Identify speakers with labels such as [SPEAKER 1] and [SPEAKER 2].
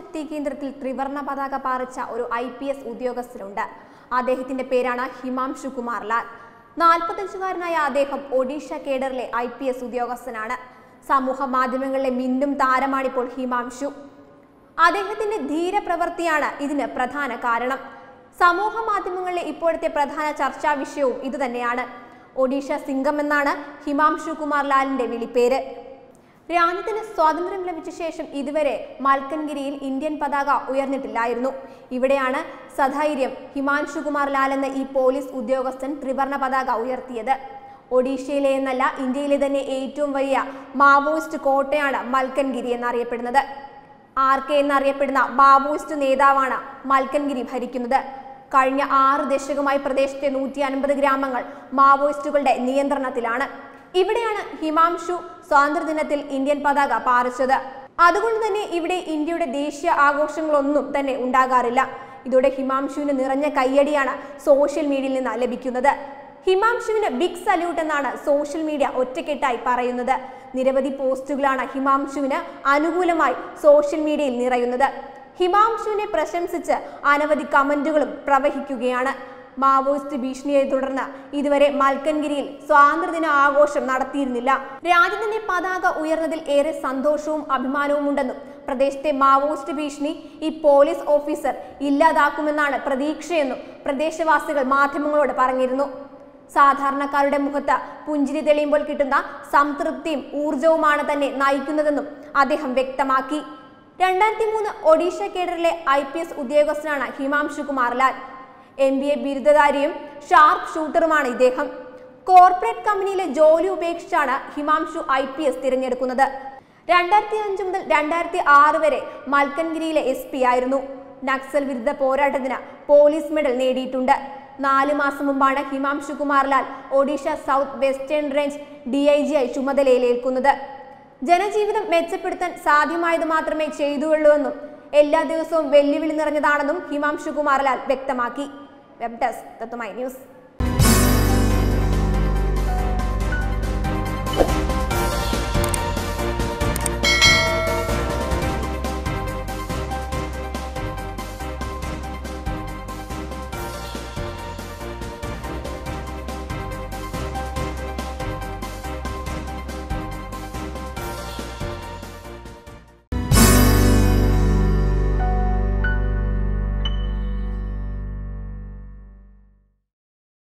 [SPEAKER 1] ശക്തി കേന്ദ്രത്തിൽ ത്രിവർണ പതാക പാറിച്ച ഒരു ഐ പി എസ് ഉദ്യോഗസ്ഥനുണ്ട് അദ്ദേഹത്തിന്റെ പേരാണ് ഹിമാംശു കുമാർ ലാൽ നാൽപ്പത്തഞ്ചുകാരനായ അദ്ദേഹം ഒഡീഷ കേഡറിലെ ഐ പി എസ് ഉദ്യോഗസ്ഥനാണ് സമൂഹ മാധ്യമങ്ങളിലെ മിന്നും താരമാണിപ്പോൾ ഹിമാംശു അദ്ദേഹത്തിന്റെ ധീരപ്രവൃത്തിയാണ് ഇതിന് പ്രധാന കാരണം സമൂഹ മാധ്യമങ്ങളിലെ ഇപ്പോഴത്തെ പ്രധാന ചർച്ചാ വിഷയവും ഇതുതന്നെയാണ് ഒഡീഷ സിംഗം എന്നാണ് ഹിമാംശു കുമാർ ലാലിന്റെ വിളിപ്പേര് രാജ്യത്തിന് സ്വാതന്ത്ര്യം ലഭിച്ച ശേഷം ഇതുവരെ മൽക്കൻഗിരിയിൽ ഇന്ത്യൻ പതാക ഉയർന്നിട്ടില്ലായിരുന്നു ഇവിടെയാണ് സധൈര്യം ഹിമാംശു കുമാർ ലാൽ എന്ന ഈ പോലീസ് ഉദ്യോഗസ്ഥൻ ത്രിവർണ പതാക ഉയർത്തിയത് ഒഡീഷയിലെ എന്നല്ല ഇന്ത്യയിലെ തന്നെ ഏറ്റവും വലിയ മാവോയിസ്റ്റ് കോട്ടയാണ് മൽക്കൻഗിരി എന്നറിയപ്പെടുന്നത് ആർ കെ എന്നറിയപ്പെടുന്ന മാവോയിസ്റ്റ് നേതാവാണ് മൽക്കൻഗിരി ഭരിക്കുന്നത് കഴിഞ്ഞ ആറ് ദശകമായി പ്രദേശത്തെ നൂറ്റി അൻപത് ഗ്രാമങ്ങൾ മാവോയിസ്റ്റുകളുടെ നിയന്ത്രണത്തിലാണ് ഇവിടെയാണ് ഹിമാംശു സ്വാതന്ത്ര്യദിനത്തിൽ ഇന്ത്യൻ പതാക പാറിച്ചത് അതുകൊണ്ട് തന്നെ ഇവിടെ ഇന്ത്യയുടെ ദേശീയ ആഘോഷങ്ങളൊന്നും തന്നെ ഉണ്ടാകാറില്ല ഇതോടെ ഹിമാംശുവിന് നിറഞ്ഞ കയ്യടിയാണ് സോഷ്യൽ മീഡിയയിൽ നിന്ന് ലഭിക്കുന്നത് ഹിമാംശുവിന് ബിഗ് സല്യൂട്ട് എന്നാണ് സോഷ്യൽ മീഡിയ ഒറ്റക്കെട്ടായി പറയുന്നത് നിരവധി പോസ്റ്റുകളാണ് ഹിമാംശുവിന് അനുകൂലമായി സോഷ്യൽ മീഡിയയിൽ നിറയുന്നത് ഹിമാംശുവിനെ പ്രശംസിച്ച് അനവധി കമന്റുകളും പ്രവഹിക്കുകയാണ് മാവോയിസ്റ്റ് ഭീഷണിയെ തുടർന്ന് ഇതുവരെ മൽക്കൻഗിരിയിൽ സ്വാതന്ത്ര്യദിന ആഘോഷം നടത്തിയിരുന്നില്ല രാജ്യത്തിന്റെ പതാക ഉയർന്നതിൽ ഏറെ സന്തോഷവും അഭിമാനവും ഉണ്ടെന്നും പ്രദേശത്തെ മാവോയിസ്റ്റ് ഭീഷണി ഈ പോലീസ് ഓഫീസർ ഇല്ലാതാക്കുമെന്നാണ് പ്രതീക്ഷയെന്നും പ്രദേശവാസികൾ മാധ്യമങ്ങളോട് പറഞ്ഞിരുന്നു സാധാരണക്കാരുടെ മുഖത്ത് പുഞ്ചിരി തെളിയുമ്പോൾ കിട്ടുന്ന സംതൃപ്തിയും ഊർജവുമാണ് തന്നെ നയിക്കുന്നതെന്നും അദ്ദേഹം വ്യക്തമാക്കി രണ്ടായിരത്തി മൂന്ന് ഒഡീഷ കേഡറിലെ ഐ പി എസ് ഉദ്യോഗസ്ഥനാണ് Himanshu Kumar Lal M B A ബിരുദധാരിയും ഷാർപ്പ് ഷൂട്ടറുമാണ് ഇദ്ദേഹം കോർപ്പറേറ്റ് കമ്പനിയിലെ ജോലി ഉപേക്ഷിച്ചാണ് ഹിമാംശു ഐ പി എസ് തിരഞ്ഞെടുക്കുന്നത് രണ്ടായിരത്തി അഞ്ച് മുതൽ രണ്ടായിരത്തി ആറ് വരെ മൽക്കൻഗിരിയിലെ എസ് പി ആയിരുന്നു നക്സൽ വിരുദ്ധ പോരാട്ടത്തിന് പോലീസ് മെഡൽ നേടിയിട്ടുണ്ട് നാല് മാസം മുമ്പാണ് Himanshu Kumar Lal Odisha south western range D I G ആയി ചുമതലയിലേൽക്കുന്നത് ജനജീവിതം മെച്ചപ്പെടുത്താൻ സാധ്യമായത് മാത്രമേ ചെയ്തുള്ളൂവെന്നും എല്ലാ ദിവസവും വെല്ലുവിളി നിറഞ്ഞതാണെന്നും ഹിമാംശു കുമാർ ലാൽ വ്യക്തമാക്കി വെബ് ഡെസ്ക് തത്തുമൈ ന്യൂസ്